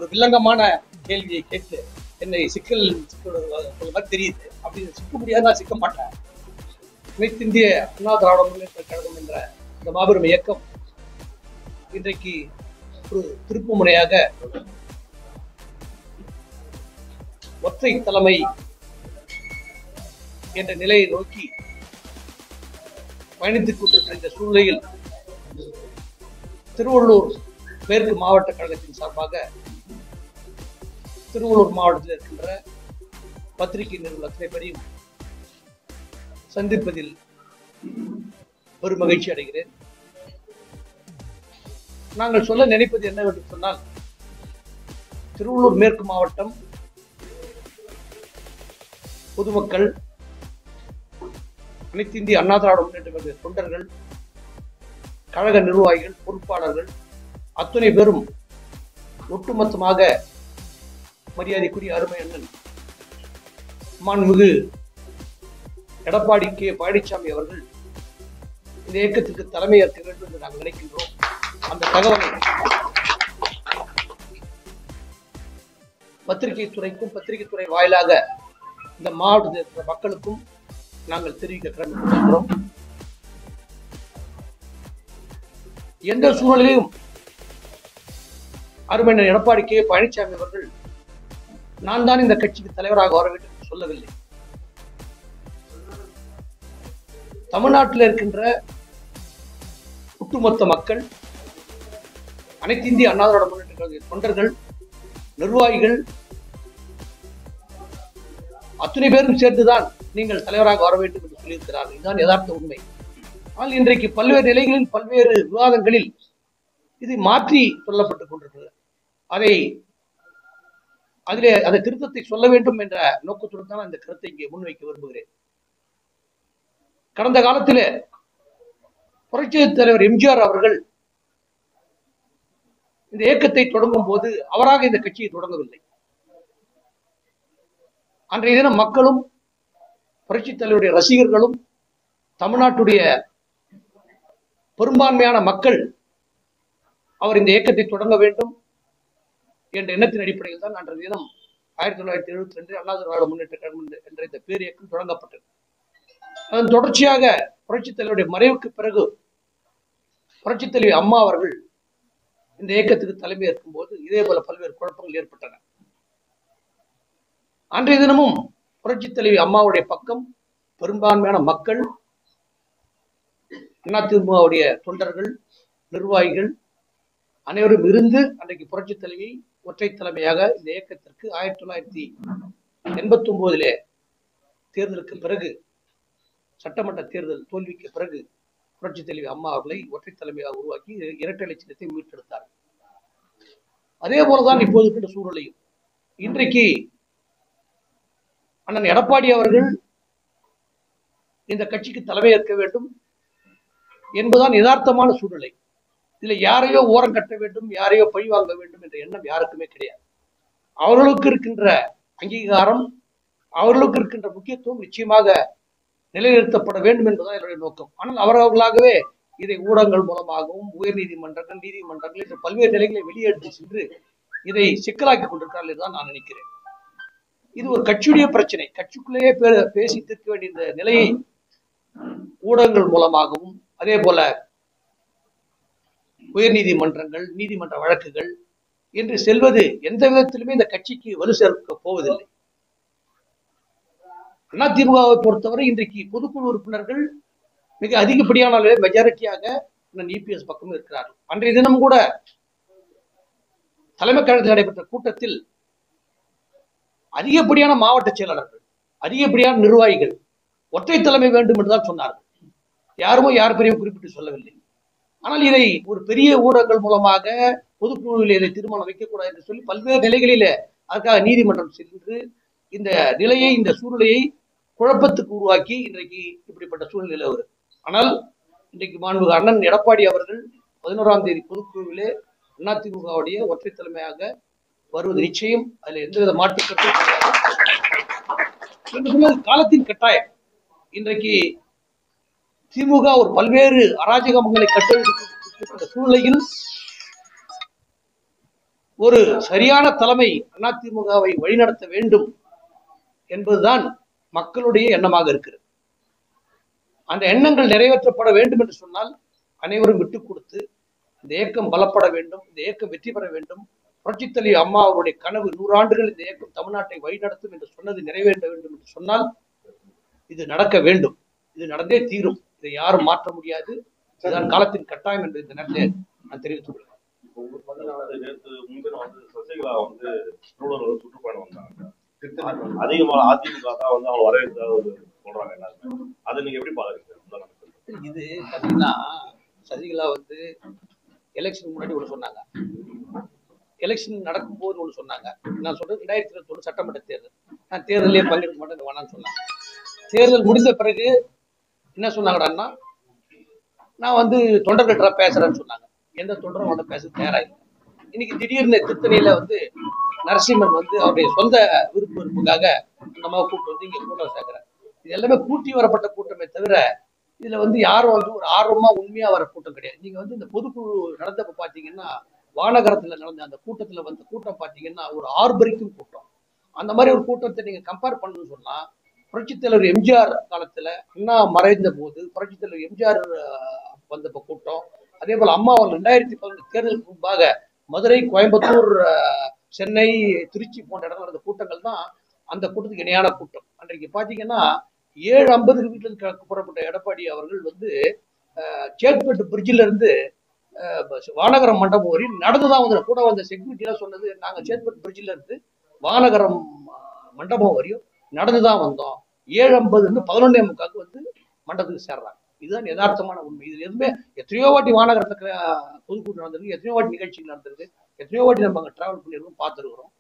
வில்லங்கமான கேள்வியை கேட்டு என்னை சிக்கல் சிக்கல் தெரியுது அப்படி சிக்க முடியாது நான் சிக்க மாட்டேன் அனைத்திந்திய அண்ணா திராவிட முன்னேற்ற கழகம் என்ற இந்த மாபெரும் இயக்கம் இன்றைக்கு ஒரு திருப்பு முனையாக ஒற்றை தலைமை என்ற நிலையை நோக்கி பயணித்துக் கொண்டிருக்கிற இந்த சூழ்நிலையில் திருவள்ளூர் மேற்கு மாவட்ட கழகத்தின் சார்பாக திருவள்ளூர் மாவட்டத்தில் இருக்கின்ற பத்திரிகை நிறுவன அத்தனை பேரையும் சந்திப்பதில் பெரும் மகிழ்ச்சி அடைகிறேன் நாங்கள் சொல்ல நினைப்பது என்னவென்று சொன்னால் திருவள்ளூர் மேற்கு மாவட்டம் பொதுமக்கள் அனைத்து இந்திய அண்ணா திராவிட முன்னேற்ற கழக தொண்டர்கள் கழக நிர்வாகிகள் பொறுப்பாளர்கள் அத்தனை பேரும் ஒட்டுமொத்தமாக மரியாதைக்குரிய அருமை அண்ணன் மாண்புமிகு எடப்பாடி கே பழனிசாமி அவர்கள் இந்த இயக்கத்திற்கு தலைமை ஏற்க வேண்டும் என்று நாங்கள் நினைக்கின்றோம் அந்த தகவலை பத்திரிகை துறைக்கும் பத்திரிகை துறை வாயிலாக இந்த மாவட்டத்தில் இருக்கிற மக்களுக்கும் நாங்கள் தெரிவிக்க கடமைப்பட்டிருக்கிறோம் எந்த சூழ்நிலையும் அருமையினர் எடப்பாடி கே பழனிசாமி அவர்கள் நான் தான் இந்த கட்சிக்கு தலைவராக வர வேண்டும் என்று சொல்லவில்லை தமிழ்நாட்டில் இருக்கின்ற ஒட்டுமொத்த மக்கள் அனைத்து இந்திய அண்ணா திராவிட முன்னேற்ற கழக தொண்டர்கள் நிர்வாகிகள் அத்தனை பேரும் சேர்ந்துதான் நீங்கள் தலைவராக வர வேண்டும் என்று சொல்லியிருக்கிறார்கள் இதுதான் யதார்த்த உண்மை ஆனால் இன்றைக்கு பல்வேறு நிலைகளில் பல்வேறு விவாதங்களில் இது மாற்றி சொல்லப்பட்டுக் கொண்டிருக்கிறது அதை அதிலே அந்த திருத்தத்தை சொல்ல வேண்டும் என்ற நோக்கத்துடன் தான் அந்த கருத்தை இங்கே முன்வைக்க விரும்புகிறேன் கடந்த காலத்திலே புரட்சி தலைவர் எம்ஜிஆர் அவர்கள் இந்த இயக்கத்தை தொடங்கும் போது அவராக இந்த கட்சியை தொடங்கவில்லை அன்றைய தினம் மக்களும் புரட்சி தலைவருடைய ரசிகர்களும் தமிழ்நாட்டுடைய பெரும்பான்மையான மக்கள் அவர் இந்த இயக்கத்தை தொடங்க வேண்டும் என்ற எண்ணத்தின் அடிப்படையில் தான் அன்றைய தினம் ஆயிரத்தி தொள்ளாயிரத்தி எழுபத்தி ரெண்டு அண்ணா திராவிட முன்னேற்ற கழகம் என்ற- என்ற இந்த பேர் இயக்கம் தொடங்கப்பட்டது அதன் தொடர்ச்சியாக புரட்சித் தலைவருடைய மறைவுக்கு பிறகு புரட்சித் தலைவி அம்மா அவர்கள் இந்த இயக்கத்துக்கு தலைமை ஏற்கும் போது இதே போல பல்வேறு குழப்பங்கள் ஏற்பட்டன அன்றைய தினமும் புரட்சித் தலைவி அம்மாவுடைய பக்கம் பெரும்பான்மையான மக்கள் அதிமுகவுடைய தொண்டர்கள் நிர்வாகிகள் அனைவரும் இருந்து அன்றைக்கு புரட்சித் தலைவி ஒற்றை தலைமையாக இந்த இயக்கத்திற்கு ஆயிரத்தி தொள்ளாயிரத்தி எண்பத்தி ஒன்பதிலே தேர்தலுக்கு பிறகு சட்டமன்ற தேர்தல் தோல்விக்கு பிறகு புரட்சித் தலைவி அம்மா அவர்களை ஒற்றை தலைமையாக உருவாக்கி இரட்டை இலட்சியத்தை மீட்டெடுத்தார் அதே போலதான் இப்போது இருக்கின்ற சூழ்நிலையும் இன்றைக்கு அண்ணன் எடப்பாடி அவர்கள் இந்த கட்சிக்கு தலைமை ஏற்க வேண்டும் என்பதுதான் யதார்த்தமான சூழ்நிலை இதுல யாரையோ ஓரம் கட்ட வேண்டும் யாரையோ பழி வாங்க வேண்டும் என்ற எண்ணம் யாருக்குமே கிடையாது அவர்களுக்கு இருக்கின்ற அங்கீகாரம் அவர்களுக்கு இருக்கின்ற முக்கியத்துவம் நிச்சயமாக நிலைநிறுத்தப்பட வேண்டும் என்பதுதான் என்னுடைய நோக்கம் ஆனால் அவரவர்களாகவே இதை ஊடகங்கள் மூலமாகவும் உயர் நீதிமன்றங்கள் நீதிமன்றங்கள் என்ற பல்வேறு நிலைகளை வெளியெடுத்து சென்று இதை சிக்கலாக்கி கொண்டிருக்கிறார்கள் என்றுதான் நான் நினைக்கிறேன் இது ஒரு கட்சியுடைய பிரச்சனை கட்சிக்குள்ளேயே பே- பேசி தீர்க்க வேண்டிய இந்த நிலையை ஊடகங்கள் மூலமாகவும் அதே போல உயர் நீதிமன்றங்கள் நீதிமன்ற வழக்குகள் என்று செல்வது எந்த விதத்திலுமே இந்த கட்சிக்கு வலு சேர்க்க போவதில்லை அதிமுகவை பொறுத்தவரை இன்றைக்கு பொதுக்குழு உறுப்பினர்கள் மிக அதிகப்படியான அளவில் மெஜாரிட்டியாக இபிஎஸ் பக்கம் இருக்கிறார்கள் அன்றைய தினம் கூட தலைமை கழகத்தில் நடைபெற்ற கூட்டத்தில் அதிகப்படியான மாவட்ட செயலாளர்கள் அதிகப்படியான நிர்வாகிகள் ஒற்றை தலைமை வேண்டும் என்றுதான் சொன்னார்கள் யாருமோ யார் பெரிய குறிப்பிட்டு சொல்லவில்லை ஆனால் இதை ஒரு பெரிய ஊடகங்கள் மூலமாக பொதுக்குழுவில் இதை தீர்மானம் வைக்கக்கூடாது என்று சொல்லி பல்வேறு நிலைகளிலே அதற்காக நீதிமன்றம் சென்று இந்த நிலையை இந்த சூழ்நிலையை குழப்பத்துக்கு உருவாக்கி இன்றைக்கு இப்படிப்பட்ட சூழ்நிலை வருது ஆனால் இன்றைக்கு மாண்புக அண்ணன் எடப்பாடி அவர்கள் பதினோராம் தேதி பொதுக்குழுவிலே அதிமுகவுடைய ஒற்றை தலைமையாக வருவது நிச்சயம் அதில் எந்தவித மாற்றுக்கட்டும் கிடையாது என்று சொன்னது காலத்தின் கட்டாயம் இன்றைக்கு திமுக ஒரு பல்வேறு அராஜகங்களை கட்டமைக்கிற சூழ்நிலையில் ஒரு சரியான தலைமை அதிமுகவை வழிநடத்த வேண்டும் என்பதுதான் மக்களுடைய எண்ணமாக இருக்கிறது அந்த எண்ணங்கள் நிறைவேற்றப்பட வேண்டும் என்று சொன்னால் அனைவரும் விட்டுக் கொடுத்து இந்த இயக்கம் பலப்பட வேண்டும் இந்த இயக்கம் வெற்றி பெற வேண்டும் புரட்சித்தலைவி அம்மா அவருடைய கனவு நூறாண்டுகள் இந்த இயக்கம் தமிழ்நாட்டை வழிநடத்தும் என்று சொன்னது நிறைவேற்ற வேண்டும் என்று சொன்னால் இது நடக்க வேண்டும் இது நடந்தே தீரும் இதை யாரும் மாற்ற முடியாது இதுதான் காலத்தின் கட்டாயம் என்று இந்த நேரத்தில் நான் தெரிவித்துக் கொள்கிறேன் உங்களுக்கு பார்த்தீங்கன்னா வந்து நேற்று முன்தினம் வந்து சசிகலா வந்து திருவள்ளூர் வந்து சுற்றுப்பயணம் வந்தாங்க அதிகமாக அதிமுக தான் வந்து அவங்க வரவேற்கிறதா ஒரு சொல்றாங்க எல்லாருமே அதை நீங்க எப்படி பாக்குறீங்க முதலமைச்சர் இது பார்த்தீங்கன்னா சசிகலா வந்து எலெக்ஷனுக்கு முன்னாடி ஒன்று சொன்னாங்க எலெக்ஷன் நடக்கும்போது ஒன்று சொன்னாங்க நான் சொல்றது ரெண்டாயிரத்தி இருபத்தொன்று சட்டமன்ற தேர்தல் நான் தேர்தலே பங்கெடுக்க மாட்டேன் வேணாம்னு சொன்னாங்க தேர்தல் முடிந்த பிறகு என்ன சொன்னாங்கடான்னா நான் வந்து தொண்டர்கிட்ட பேசுறேன்னு சொன்னாங்க எந்த தொண்டரும் வந்து பேச தயாரா இல்லை இன்னைக்கு திடீர்னு திருத்தணியில வந்து நரசிம்மன் வந்து அவருடைய சொந்த விருப்ப விருப்புக்காக அந்த மாதிரி கூட்டம் வந்து இங்க கூட்டம் சேர்க்கிறார் இது எல்லாமே கூட்டி வரப்பட்ட கூட்டமே தவிர இதுல வந்து யாரும் வந்து ஒரு ஆர்வமா உண்மையா வர கூட்டம் கிடையாது நீங்க வந்து இந்த பொதுக்குழு நடந்தப்ப பாத்தீங்கன்னா வானகரத்துல நடந்த அந்த கூட்டத்துல வந்த கூட்டம் பாத்தீங்கன்னா ஒரு ஆர்ப்பரிக்கும் கூட்டம் அந்த மாதிரி ஒரு கூட்டத்தை நீங்க கம்பேர் பண்ணணும்னு சொன்னா புரட்சித் தலைவர் எம்ஜிஆர் காலத்துல அண்ணா மறைந்த போது புரட்சித் தலைவர் எம்ஜிஆர் அஹ், வந்தப்ப கூட்டம் அதே போல அம்மா அவர்கள் ரெண்டாயிரத்தி பதினொன்று தேர்தலுக்கு முன்பாக மதுரை கோயம்புத்தூர் அஹ், சென்னை திருச்சி போன்ற இடங்கள் நடந்த கூட்டங்கள் தான் அந்த கூட்டத்துக்கு இணையான கூட்டம் அன்றைக்கு பாத்தீங்கன்னா ஏழு ஐம்பதுக்கு வீட்டில் இருந்து புறப்பட்ட எடப்பாடி அவர்கள் வந்து அஹ், சேத்பட்டு பிரிட்ஜில் இருந்து அஹ், பஸ் வானகரம் மண்டபம் வரையும் நடந்துதான் வந்து கூட வந்த செக்யூரிட்டி எல்லாம் சொன்னது நாங்க சேத்பட்டு பிரிட்ஜில் இருந்து வானகரம் அஹ், மண்டபம் வரையும் நடந்துதான் வந்தோம் ஏழு ஐம்பது இருந்து பதினொன்னே முக்காக்கு வந்து மண்டபத்துக்கு சேர்றாங்க இதுதான் யதார்த்தமான உண்மை இது எதுவுமே எத்தனையோ வாட்டி வானகரத்துக்கு அஹ், பொதுக்கூட்டம் நடந்திருக்கு எத்தனையோ வாட்டி நிகழ்ச்சிகள் நடந்திருக்கு எத்தனையோ வாட்டி நம்ம அங்கே டிராவல் பண்ணியிருக்கோம் பார்த்துருக்குறோம்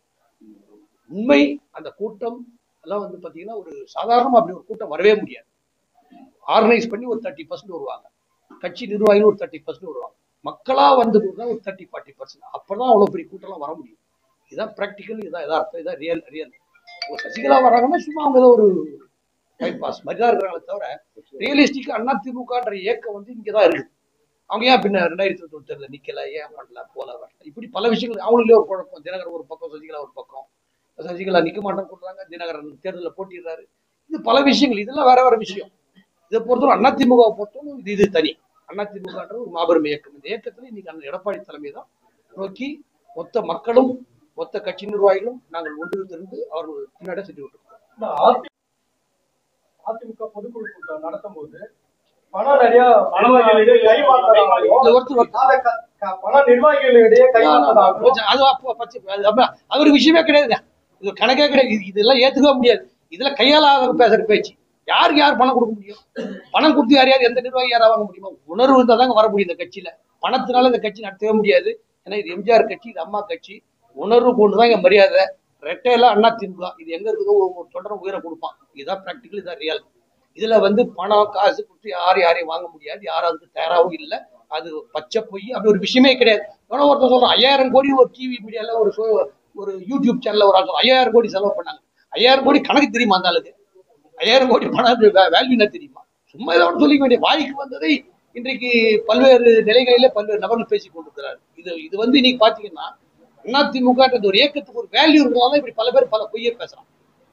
உண்மை அந்த கூட்டம் எல்லாம் வந்து பார்த்தீங்கன்னா ஒரு சாதாரணமாக அப்படி ஒரு கூட்டம் வரவே முடியாது ஆர்கனைஸ் பண்ணி ஒரு தேர்ட்டி பர்சன்ட் வருவாங்க கட்சி நிர்வாகிகள் ஒரு தேர்ட்டி பர்சன்ட் வருவாங்க மக்களாக வந்து தான் ஒரு தேர்ட்டி ஃபார்ட்டி பர்சன்ட் அப்போ தான் அவ்வளோ பெரிய கூட்டம்லாம் வர முடியும் இதுதான் ப்ராக்டிக்கல் இதான் யதார்த்தம் இதான் ரியல் ரியல் ஒரு சசிகலா வராங்கன்னா சும்மா அவங்க ஏதோ ஒரு டைம் பாஸ் மாதிரி தான் இருக்கிறாங்களே தவிர ரியலிஸ்டிக்காக அண்ணா திமுகன்ற இயக்கம் வந்து இங்கே தான் இருக்குது அவங்க ஏன் பின்ன ரெண்டாயிரத்தி இருபத்தி தேர்தல் நிக்கல ஏன் பண்ணல போல வரல இப்படி பல விஷயங்கள் அவங்களுக்கே ஒரு குழப்பம் தினகரன் ஒரு பக்கம் சசிகலா ஒரு பக்கம் சசிகலா நிக்க மாட்டேன்னு சொல்றாங்க தினகரன் தேர்தலில் போட்டிடுறாரு இது பல விஷயங்கள் இதெல்லாம் வேற வேற விஷயம் இதை பொறுத்தவரை அண்ணா திமுக பொறுத்தவரை இது இது தனி அண்ணா திமுகன்ற ஒரு மாபெரும் இயக்கம் இந்த இயக்கத்துல இன்னைக்கு அந்த எடப்பாடி தலைமை தான் நோக்கி மொத்த மக்களும் மொத்த கட்சி நிர்வாகிகளும் நாங்கள் ஒன்றிருந்து அவர்கள் பின்னாடி சென்று விட்டுருக்கோம் இந்த அதி- அதிமுக பொதுக்குழு கூட்டம் நடத்தும் போது பணம் நிறைய நிர்வாகிகளிடையே கைமாற்றதாகவும் இல்ல ஒருத்தர் ஒருத்தர் அதை க- க- பண நிர்வாகிகளிடையே கைமாற்றதாகவும் அது அப்போ பச்சை- அது அப்ப- அது ஒரு விஷயமே கிடையாதுங்க இது கணக்கே கிடையாது இது- இதெல்லாம் ஏத்துக்கவே முடியாது இதுல கையாளாத பேசுற பேச்சு யாருக்கு யார் பணம் கொடுக்க முடியும் பணம் கொடுத்து யார் யார் எந்த நிர்வாகி யாரா வாங்க முடியுமா உணர்வு இருந்தா தாங்க வர முடியும் இந்த கட்சியில பணத்தினால இந்த கட்சி நடத்தவே முடியாது ஏன்னா இது எம்ஜிஆர் கட்சி இது அம்மா கட்சி உணர்வு கொண்டு தான் இங்க மரியாதை ரெட்டையில அண்ணா திமுக இது எங்க இருக்குதோ ஒரு ஒரு தொடரும் உயிரை கொடுப்பான் இதுதான் ப்ராக்டிக்கல் இதான் ரியல் இதுல வந்து பணம் காசு கொடுத்து யாரும் யாரையும் வாங்க முடியாது யாரும் அதுக்கு தயாராகவும் இல்லை அது பச்சை பொய் அப்படி ஒரு விஷயமே கிடையாது எவனோ ஒருத்தர் சொல்றான் ஐயாயிரம் கோடி ஒரு டிவி மீடியால ஒரு show- ஒரு யூடியூப் சேனல்ல ஒரு ஆள் சொல்றான், ஐயாயிரம் கோடி செலவு பண்ணாங்க ஐயாயிரம் கோடி கணக்கு தெரியுமா அந்த ஆளுக்கு ஐயாயிரம் கோடி பணம் வேல்யூ என்ன தெரியுமா சும்மா ஏதோ ஒன்று சொல்லிக்க வேண்டிய வாய்க்கு வந்ததை இன்றைக்கு பல்வேறு நிலைகளில பல்வேறு நபர்கள் பேசிக் கொண்டிருக்கிறார் இது இது வந்து இன்னைக்கு பாத்தீங்கன்னா அதிமுகன்றது ஒரு இயக்கத்துக்கு ஒரு வேல்யூ இருக்கிறதால இப்படி பல பேர் பல பொய்யை பேசுறாங்க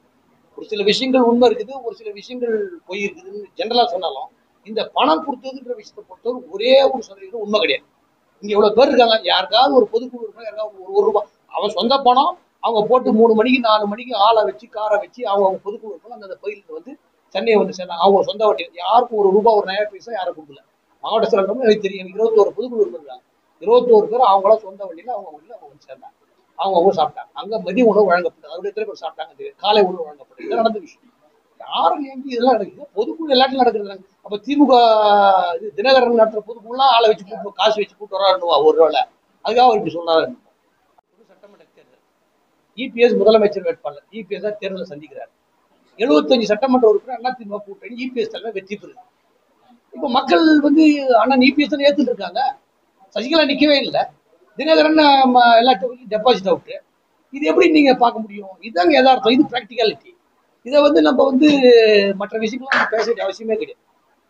ஒரு சில விஷயங்கள் உண்மை இருக்குது ஒரு சில விஷயங்கள் பொய் இருக்குதுன்னு ஜென்ரலா சொன்னாலும் இந்த பணம் கொடுத்ததுன்ற விஷயத்தை பொறுத்தவரை ஒரே ஒரு சதவீதம் உண்மை கிடையாது இங்க இவ்வளவு பேர் இருக்காங்க யாருக்காவது ஒரு பொதுக்குழு இருக்கா யாருக்காவது ஒரு ஒரு ரூபாய் அவன் சொந்த பணம் அவங்க போட்டு மூணு மணிக்கு நாலு மணிக்கு ஆளை வச்சு காரை வச்சு அவங்க அவங்க பொதுக்குழு இருக்காங்க அந்த பகுதியில் வந்து சென்னையை வந்து சேர்ந்தாங்க அவங்க சொந்த வண்டி யாருக்கும் ஒரு ரூபாய் ஒரு நயா பைசா யாரும் கொடுக்கல மாவட்ட செயலகம் எனக்கு தெரியும் எனக்கு இருபத்தோரு பொதுக்குழு இருந்திருக்காங்க இருபத்தோரு பேர் அவங்களா சொந்த வண்டியில அவங்க வண்டியில அவங்க வந்து சேர்ந்தாங்க அவங்க அவங்க சாப்பிட்டாங்க அங்க மதிய உணவு வழங்கப்பட்டது அவருடைய எத்தனை பேர் சாப்பிட்டாங்க தெரியாது காலை உணவு வழங்கப்பட்டது இதெல்லாம் நடந்த விஷயம் யாரும் ஏங்கி இதெல்லாம் நடக்குது பொதுக்குழு எல்லாத்தையும் நடக்குது அப்ப திமுக இது தினகரன் நடத்துற பொதுக்குழுலாம் ஆளை வச்சு கூட்டு காசு வச்சு கூட்டு வராருன்னுவா ஒரு வேளை அதுக்காக அவர் இப்படி சொன்னாரு ஒரு சட்டமன்ற தேர்தல் இபிஎஸ் முதலமைச்சர் வேட்பாளர் இபிஎஸ் தான் தேர்தலை சந்திக்கிறார் எழுபத்தஞ்சு சட்டமன்ற உறுப்பினர் அதிமுக கூட்டணி இபிஎஸ் தலைவர் வெற்றி பெறுது இப்போ மக்கள் வந்து அண்ணன் இபிஎஸ் தான் ஏத்துட்டு இருக்காங்க சசிகலா நிக்கவே இல்லை தினகரன் ம, எல்லாத்தையும் டெபாசிட் அவுட்டு இது எப்படி நீங்க பார்க்க முடியும் இதுதாங்க யதார்த்தம் இது ப்ராக்டிகாலிட்டி இதை வந்து நம்ம வந்து மற்ற விஷயங்கள்லாம் நம்ம பேச வேண்டிய அவசியமே கிடையாது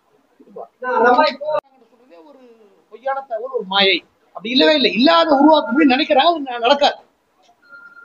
நம்ம இப்போ சொல்றதே ஒரு பொய்யான தகவல் ஒரு மாயை அப்படி இல்லவே இல்லை இல்லாத உருவாக்க முடியும் நினைக்கிறாங்க அது ந- நடக்காது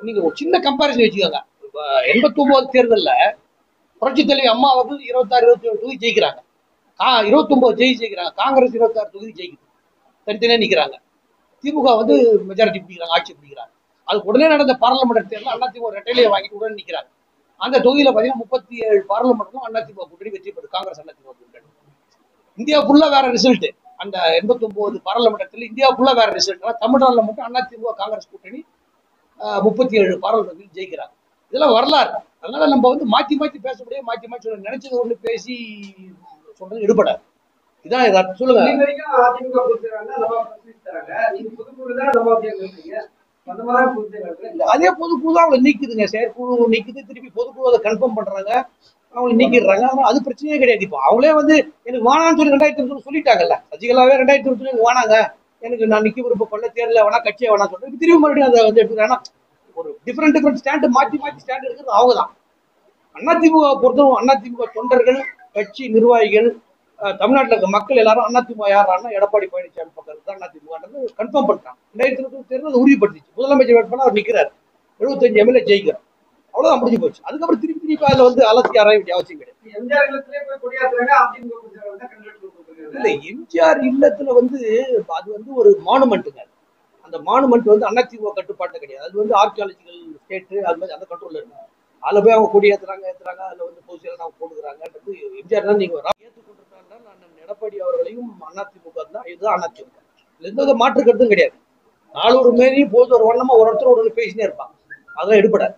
நீங்க ஒரு சின்ன கம்பாரிசன் வச்சுக்கோங்க எண்பத்தி ஒன்பது தேர்தல்ல புரட்சி தலைவி அம்மா அவர்கள் இருபத்தாறு இருபத்தி ஏழு தொகுதி ஜெயிக்கிறாங்க கா இருபத்தொன்பது ஜெயி ஜெயிக்கிறாங்க காங்கிரஸ் இருபத்தாறு தொகுதி ஜெயிக்குது தனித்தனியா நிக்கிறாங்க திமுக வந்து மெஜாரிட்டி பிடிக்கிறாங்க ஆட்சி பிடிக்கிறாங்க அதுக்கு உடனே நடந்த பாராளுமன்ற தேர்தல் அதிமுக ரெட்டையிலேயே வாங்கிட்டு உடனே நிக்கிறாங்க அந்த தொகுதியில பாத்தீங்கன்னா முப்பத்தி ஏழு பாராளுமன்றமும் அதிமுக கூட்டணி வெற்றி பெறுது காங்கிரஸ் அதிமுக கூட்டணி இந்தியா ஃபுல்லா வேற ரிசல்ட் அந்த எண்பத்தி ஒன்பது பாராளுமன்றத்தில் இந்தியா ஃபுல்லா வேற ரிசல்ட் தமிழ்நாட்டில் மட்டும் அதிமுக காங்கிரஸ் கூட்டணி முப்பத்தி ஏழு பாராளுமன்றத்தில் ஜெயிக்கிறாங்க இதெல்லாம் வரலாறு அதனால நம்ம வந்து மாத்தி மாத்தி பேச முடியாது மாத்தி மாத்தி சொல்ல நினைச்சது ஒண்ணு பேசி சொல்றது எடுபடாது இதான் இதார்த்தம். சொல்லுங்க இன்னைக்கு வரைக்கும் அதிமுக கொடுத்துறாங்க நம்ம பிரச்சனை தராங்க நீங்க புதுக்குழு தான் நம்ம கேட்குறீங்க அந்த மாதிரி கொடுத்துருக்காங்க இல்ல, அதே பொதுக்குழு தான் அவங்களை நீக்குதுங்க செயற்குழு நீக்குது திருப்பி பொதுக்குழு அதை கன்ஃபார்ம் பண்றாங்க அவங்களை நீக்கிடுறாங்க ஆனா அது பிரச்சனையே கிடையாது இப்போ அவங்களே வந்து எனக்கு வேணாம்னு சொல்லி ரெண்டாயிரத்தி இருபத்தி சொல்லிட்டாங்கல்ல சசிகலாவே ரெண்டாயிரத்தி இருபத்தி எனக்கு வேணாங்க எனக்கு நான் நிக்க விருப்பப்படல தேர்தல வேணா கட்சியை வேணா சொல்றேன் திரும்பி மறுபடியும் அதை வந்து எடுத்துக்கிறாங்க ஒரு டிஃப்ரெண்ட் டிஃப்ரெண்ட் ஸ்டாண்டு மாத்தி மாத்தி ஸ்டாண்ட் எடுக்கிறது அவங்க தான் அதிமுக பொறுத்தவரை அதிமுக தொண்டர்கள் கட்சி நிர்வாகிகள் அஹ், தமிழ்நாட்டுல இருக்க மக்கள் எல்லாரும் அதிமுக யாரானா எடப்பாடி பழனிசாமி பக்கம் தான் அதிமுகன்றது கன்ஃபார்ம் பண்ணிட்டாங்க ரெண்டாயிரத்தி இருபத்தி தேர்தல் அதை உறுதிப்படுத்திச்சு முதலமைச்சர் வேட்பாளர் அவர் நிக்கிறார் எழுபத்தஞ்சு எம்எல்ஏ ஜெயிக்கிறார் அவ்வளவுதான் முடிஞ்சு போச்சு அதுக்கப்புறம் திருப்பி திருப்பி அதுல வந்து அலசி ஆராய வேண்டிய அவசியம் கிடையாது எம்ஜிஆர் இல்லத்திலே போய் கொடியாத்துறாங்க அதிமுக கொடுத்துறாங்க தான் கண்டிப்பா கொடுத்துருக்காங்க இல்ல எம்ஜிஆர் இல்லத்துல வந்து அது வந்து ஒரு மானுமெண்ட்டுங்க அந்த மானுமெண்ட் வந்து அதிமுக கட்டுப்பாட்டு கிடையாது அது வந்து ஆர்கியாலஜிக்கல் ஸ்டேட் அது மாதிரி அந்த கண்ட்ரோல்ல இருக்கு அதுல போய் அவங்க கொடி ஏத்துறாங்க ஏத்துறாங்க அதுல வந்து பூசியெல்லாம் அவங்க போடுகிறாங்கன்றது எம்ஜிஆர் தான் நீங்க வரா- ஏற்றுக்கொண்டிருக்காங்க நான் எடப்பாடி அவர்களையும் அதிமுக தான் இதுதான் அதிமுக இதுல எந்த வித மாற்று கருத்தும் கிடையாது நாலு ஒரு மாரி போது ஒரு வண்ணமா ஒரு ஒருத்தர் ஒரு பேசினே இருப்பாங்க அதெல்லாம் எடுபடாது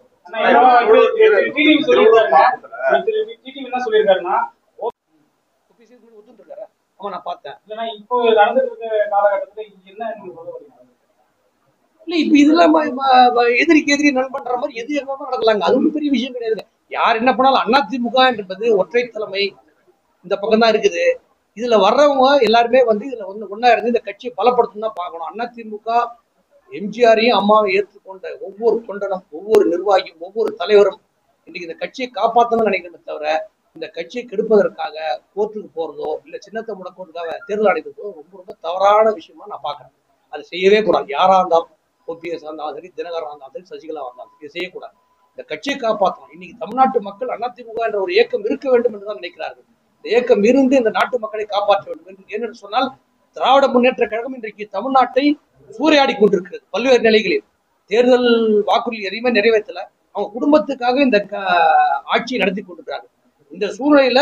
என்ன சொல்லியிருக்காருன்னா ஒத்துட்டு இருக்காரு ஆமா நான் பார்த்தேன் இல்லைன்னா இப்போ நடந்துட்டு இருக்க காலகட்டத்துல என்ன நீங்க சொல்ல வரீங்க இல்ல இப்ப இதுல ம- ம- ம- எதிரிக்கு எதிரி நண்பன்ற மாதிரி எது எங்க நடக்கலாங்க அது ஒன்றும் பெரிய விஷயம் கிடையாதுங்க யார் என்ன பண்ணாலும் அதிமுக என்பது ஒற்றை தலைமை இந்த பக்கம் தான் இருக்குது இதுல வர்றவங்க எல்லாருமே வந்து இதுல வந்து ஒண்ணா இருந்து இந்த கட்சியை பலப்படுத்தணும் தான் பார்க்கணும் அதிமுக எம்ஜிஆரையும் அம்மாவை ஏற்றுக்கொண்ட ஒவ்வொரு தொண்டனும் ஒவ்வொரு நிர்வாகியும் ஒவ்வொரு தலைவரும் இன்னைக்கு இந்த கட்சியை காப்பாற்றணும்னு நினைக்கிறத தவிர இந்த கட்சியை கெடுப்பதற்காக கோர்ட்டுக்கு போறதோ இல்ல சின்னத்தை முடக்கிறதுக்காக தேர்தல் அடைக்கிறதோ ரொம்ப ரொம்ப தவறான விஷயமா நான் பார்க்கறேன் அது செய்யவே கூடாது யாரா இருந்தாலும் ஓபிஎஸ் இருந்தாலும் சரி தினகரன் இருந்தாலும் சரி சசிகலா இருந்தாலும் சரி இதை செய்யக்கூடாது இந்த கட்சியை காப்பாற்றணும் இன்னைக்கு தமிழ்நாட்டு மக்கள் அதிமுக என்ற ஒரு இயக்கம் இருக்க வேண்டும் என்று தான் நினைக்கிறார்கள் இந்த இயக்கம் இருந்து இந்த நாட்டு மக்களை காப்பாற்ற வேண்டும் என்று ஏனென்று சொன்னால் திராவிட முன்னேற்ற கழகம் இன்றைக்கு தமிழ்நாட்டை சூறையாடி கொண்டிருக்கிறது பல்வேறு நிலைகளில் தேர்தல் வாக்குறுதி எதையுமே நிறைவேற்றல அவங்க குடும்பத்துக்காக இந்த க- ஆட்சியை நடத்தி கொண்டிருக்கிறாங்க இந்த சூழ்நிலையில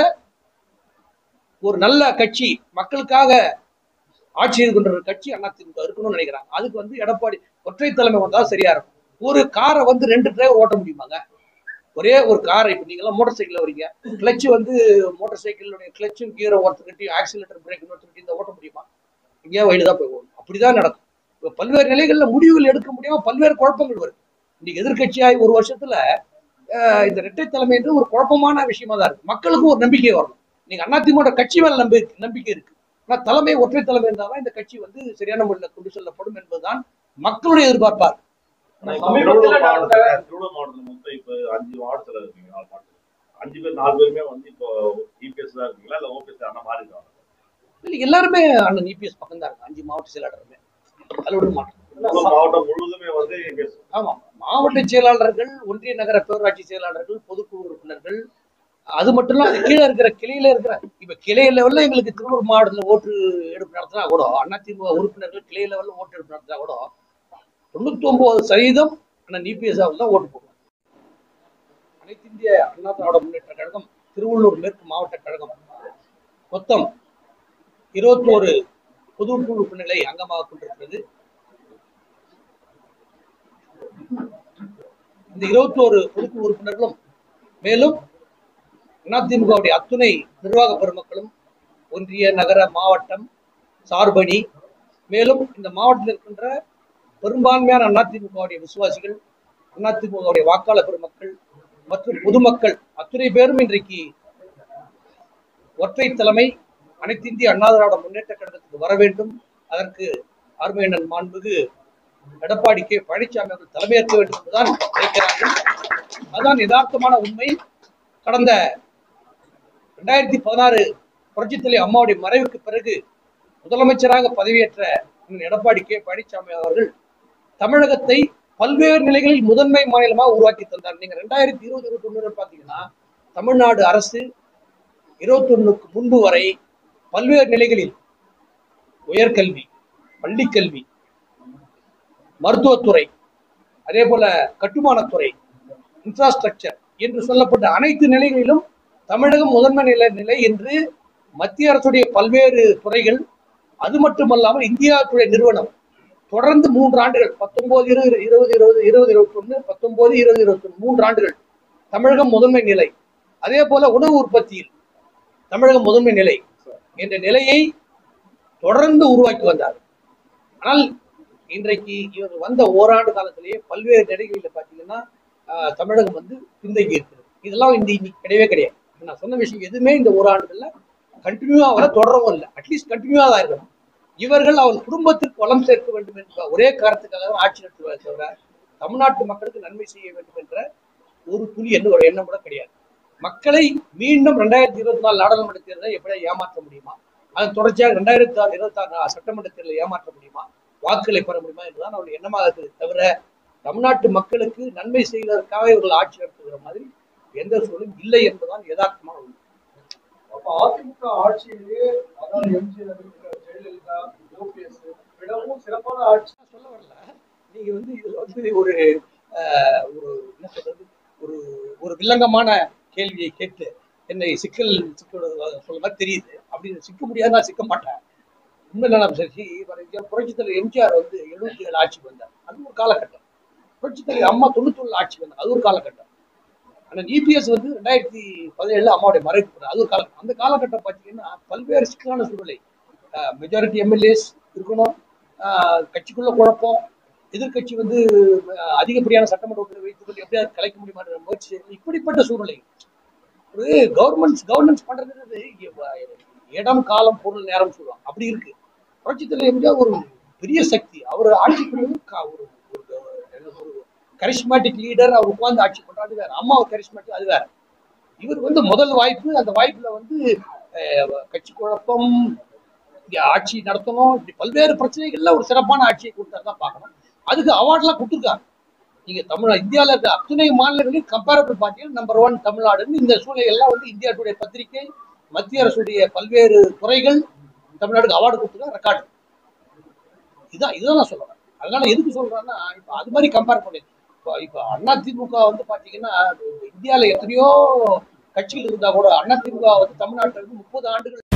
ஒரு நல்ல கட்சி மக்களுக்காக ஆட்சி செய்து கொண்டிருக்கிற கட்சி அதிமுக இருக்கணும்னு நினைக்கிறாங்க அதுக்கு வந்து எடப்பாடி ஒற்றை தலைமை வந்தா சரியா இருக்கும் ஒரு காரை வந்து ரெண்டு டிரைவர் ஓட்ட முடியுமாங்க ஒரே ஒரு காரை இப்போ நீங்களாம் மோட்டார் சைக்கிள் வரீங்க கிளச் வந்து மோட்டார் சைக்கிளுடைய கிளச்சும் கீரை ஒருத்தருக்கிட்டி ஆக்சிலேட்டர் பிரேக் இன்னொருத்தருக்கிட்டி இந்த ஓட்ட முடியுமா எங்கேயா வயலு தான் போய் ஓடும் அப்படிதான் நடக்கும் இப்போ பல்வேறு நிலைகள்ல முடிவுகள் எடுக்க முடியாம பல்வேறு குழப்பங்கள் வருது இன்னைக்கு எதிர்க்கட்சியாகி ஒரு வருஷத்துல அஹ், இந்த இரட்டை தலைமை வந்து ஒரு குழப்பமான விஷயமா தான் இருக்கு மக்களுக்கும் ஒரு நம்பிக்கை வரணும் நீங்க அதிமுக கட்சி மேல நம்பி நம்பிக்கை இருக்கு ஆனா தலைமை ஒற்றை தலைமை இருந்தால்தான் இந்த கட்சி வந்து சரியான முறையில் கொண்டு செல்லப்படும் என்பதுதான் மக்களுடைய எதிர்பார்ப்பா இருக்கு ஆனா இப்ப சமீபத்துல திருவள்ளூர் நடந்த- மாவட்டத்துல திருவள்ளூர் மாவட்டத்துல மொத்தம் இப்ப அஞ்சு மாவட்டத்துல இருக்கீங்க நாலு மாவட்டத்துல அஞ்சு பேர் நாலு பேருமே வந்து இப்போ இபிஎஸ் தான் இருக்கீங்களா இல்ல ஓபிஎஸ் அந்த மாதிரி இருக்காங்க இல்ல எல்லாருமே அண்ணன் இபிஎஸ் பக்கம் தான் இருக்கு அஞ்சு மாவட்ட செயலாளருமே அதில் விட மாட்டோம் திருவள்ளூர் மாவட்டம் முழுவதுமே வந்து இபிஎஸ் ஆமா மாவட்ட செயலாளர்கள் ஒன்றிய நகர பேரூராட்சி செயலாளர்கள் பொதுக்குழு உறுப்பினர்கள் அது மட்டும் இல்ல அது கீழே இருக்கிற கிளையில இருக்கிற இப்ப கிளை லெவல்ல எங்களுக்கு திருவள்ளூர் மாவட்டத்துல ஓட்டு எடுப்பு நடத்தினா கூட அதிமுக உறுப்பினர்கள் கிளை லெவல்ல ஓட்டு எடுப்பு நடத்தினா கூட தொண்ணூத்தி ஒன்பது சதவீதம் அண்ணன் இபிஎஸ் தான் ஓட்டு போடுவாங்க அனைத்து இந்திய அண்ணா திராவிட முன்னேற்ற கழகம் திருவள்ளூர் மேற்கு மாவட்ட கழகம் மொத்தம் இருபத்தோரு பொதுக்குழு உறுப்பினர்களை அங்கமாக கொண்டிருக்கிறது இந்த இருபத்தோரு பொதுக்குழு உறுப்பினர்களும் மேலும் அதிமுகவுடைய அத்துணை நிர்வாக பெருமக்களும் ஒன்றிய நகர மாவட்டம் சார்பணி மேலும் இந்த மாவட்டத்தில் இருக்கின்ற பெரும்பான்மையான அதிமுகவுடைய விசுவாசிகள் அதிமுகவுடைய வாக்காளர் பெருமக்கள் மற்றும் பொதுமக்கள் அத்துணை பேரும் இன்றைக்கு ஒற்றை தலைமை அனைத்து இந்திய அண்ணா திராவிட முன்னேற்ற கழகத்துக்கு வர வேண்டும் அதற்கு அருமையண்ணன் மாண்புகு எடப்பாடி கே பழனிசாமி அவர்கள் தலைமையேற்க வேண்டும் என்றுதான் நினைக்கிறார்கள் அதுதான் யதார்த்தமான உண்மை கடந்த ரெண்டாயிரத்தி பதினாறு புரட்சித்தலை அம்மாவுடைய மறைவுக்கு பிறகு முதலமைச்சராக பதவியேற்ற அண்ணன் எடப்பாடி கே பழனிசாமி அவர்கள் தமிழகத்தை பல்வேறு நிலைகளில் முதன்மை மாநிலமா உருவாக்கி தந்தார் நீங்க ரெண்டாயிரத்தி இருபது இருபத்தி ஒண்ணு பாத்தீங்கன்னா தமிழ்நாடு அரசு இருபத்தொன்னுக்கு முன்பு வரை பல்வேறு நிலைகளில் உயர்கல்வி பள்ளிக்கல்வி மருத்துவத்துறை அதே போல கட்டுமானத்துறை இன்ஃப்ராஸ்ட்ரக்சர் என்று சொல்லப்பட்ட அனைத்து நிலைகளிலும் தமிழகம் முதன்மை நிலை நிலை என்று மத்திய அரசுடைய பல்வேறு துறைகள் அது மட்டுமல்லாமல் இந்தியாவுடைய நிறுவனம் தொடர்ந்து மூன்று ஆண்டுகள் பத்தொன்பது இருபது இருபது இருபது இருபது இருபத்தி ஒன்று பத்தொன்பது இருபது இருபத்தி ஒன்று மூன்று ஆண்டுகள் தமிழகம் முதன்மை நிலை அதே போல உணவு உற்பத்தியில் தமிழகம் முதன்மை நிலை என்ற நிலையை தொடர்ந்து உருவாக்கி வந்தார் ஆனால் இன்றைக்கு இவர் வந்த ஓராண்டு காலத்திலேயே பல்வேறு நிலைகளில் பார்த்தீங்கன்னா ஆஹ், தமிழகம் வந்து பின்தங்கி இருக்குது இதெல்லாம் இந்த இன்னைக்கு கிடையவே கிடையாது நான் சொன்ன விஷயம் எதுவுமே இந்த ஓராண்டுகள்ல கண்டினியூவா வர தொடரவும் இல்லை அட்லீஸ்ட் கண்டினியூவா தான் இருக்கணும் இவர்கள் அவர் குடும்பத்திற்கு வளம் சேர்க்க வேண்டும் என்ற ஒரே காரணத்துக்காக தான் ஆட்சி நடத்துவார் தவிர தமிழ்நாட்டு மக்களுக்கு நன்மை செய்ய வேண்டும் என்ற ஒரு துளி என்ன ஒரு எண்ணம் கூட கிடையாது மக்களை மீண்டும் ரெண்டாயிரத்தி இருபத்தி நாலு நாடாளுமன்ற தேர்தலை எப்படியா ஏமாற்ற முடியுமா அதன் தொடர்ச்சியாக ரெண்டாயிரத்தி ஆறு இருபத்தி ஆறு சட்டமன்ற தேர்தலை ஏமாற்ற முடியுமா வாக்குகளை பெற முடியுமா என்றுதான் அவருடைய எண்ணமாக இருக்குது தவிர தமிழ்நாட்டு மக்களுக்கு நன்மை செய்வதற்காக இவர்கள் ஆட்சி நடத்துகிற மாதிரி எந்த சூழலும் இல்லை என்பதுதான் யதார்த்தமான உண்மை அப்ப அதிமுக ஆட்சியிலேயே அதாவது எம்ஜிஆர் ஜெயலலிதா ஓபிஎஸ் விடவும் சிறப்பான ஆட்சி நான் சொல்ல வரல நீங்க வந்து இதுல வந்து ஒரு ஆஹ், ஒரு என்ன சொல்றது ஒரு ஒரு வில்லங்கமான கேள்வியை கேட்டு என்னை சிக்கல் சிக்கல் சொல்ல மாதிரி தெரியுது அப்படி சிக்க முடியாது நான் சிக்க மாட்டேன் உண்மையில நான் சரி புரட்சி தலைவர் எம்ஜிஆர் வந்து எழுபத்தி ஏழு ஆட்சிக்கு வந்தார் அது ஒரு காலகட்டம் புரட்சி தலைவர் அம்மா தொண்ணூத்தொன்னு ஆட்சிக்கு வந்தார் அது ஒரு காலகட்டம் ஆனால் இபிஎஸ் வந்து ரெண்டாயிரத்தி பதினேழுல அம்மாவுடைய மறைவு பண்ணார். அது ஒரு காலகட்டம் அந்த காலகட்டம் பார்த்தீங்கன்னா பல்வேறு சிக்கலான சூழ்நிலை மெஜாரிட்டி எம்எல்ஏஸ் இருக்கணும் ஆஹ் கட்சிக்குள்ள குழப்பம் எதிர்க்கட்சி வந்து ஆஹ் அதிகப்படியான சட்டமன்ற உறுப்பினர் வைத்துக் கொண்டு எப்படியாவது கலைக்க முடியுமா முயற்சி செய்யணும். இப்படிப்பட்ட சூழ்நிலை ஒரு கவர்மெண்ட்ஸ் கவர்னன்ஸ் பண்றது இடம் காலம் பொருள் நேரம் சொல்லுவாங்க அப்படி இருக்கு புரட்சி தலைவர் எம்ஜிஆர் ஒரு பெரிய சக்தி அவர் ஆட்சி புரிவது கா- ஒரு ஒரு- ஒரு கரிஸ்மேட்டிக் லீடர் அவர் உட்கார்ந்து ஆட்சி பண்றாரு வேற அம்மா ஒரு கரிஸ்மேட்டிக் அது வேற இவர் வந்து முதல் வாய்ப்பு அந்த வாய்ப்புல வந்து அஹ், கட்சி குழப்பம் இங்க ஆட்சி நடத்தணும் இப்படி பல்வேறு பிரச்சனைகள்ல ஒரு சிறப்பான ஆட்சியை கொடுத்தாரு தான் பார்க்கணும் அதுக்கு அவார்ட்லாம் கொடுத்துருக்காங்க நீங்க தமிழ் இந்தியாவில் இருக்க அத்தனை மாநிலங்களையும் கம்பேரபிள் பார்த்தீங்கன்னா நம்பர் ஒன் தமிழ்நாடுன்னு இந்த சூழ்நிலையெல்லாம் வந்து இந்தியா டுடே பத்திரிகை மத்திய அரசுடைய பல்வேறு துறைகள் தமிழ்நாடுக்கு அவார்டு கொடுத்துருக்காங்க ரெக்கார்டு இதான் இதுதான் நான் சொல்றேன் அதனால எதுக்கு சொல்றேன்னா இப்போ அது மாதிரி கம்பேர் பண்ணி இப்போ இப்போ அண்ணா திமுக வந்து பாத்தீங்கன்னா இந்தியாவில் எத்தனையோ கட்சிகள் இருந்தா கூட அண்ணா திமுக வந்து தமிழ்நாட்டில் இருந்து முப்பது ஆண்டுகள்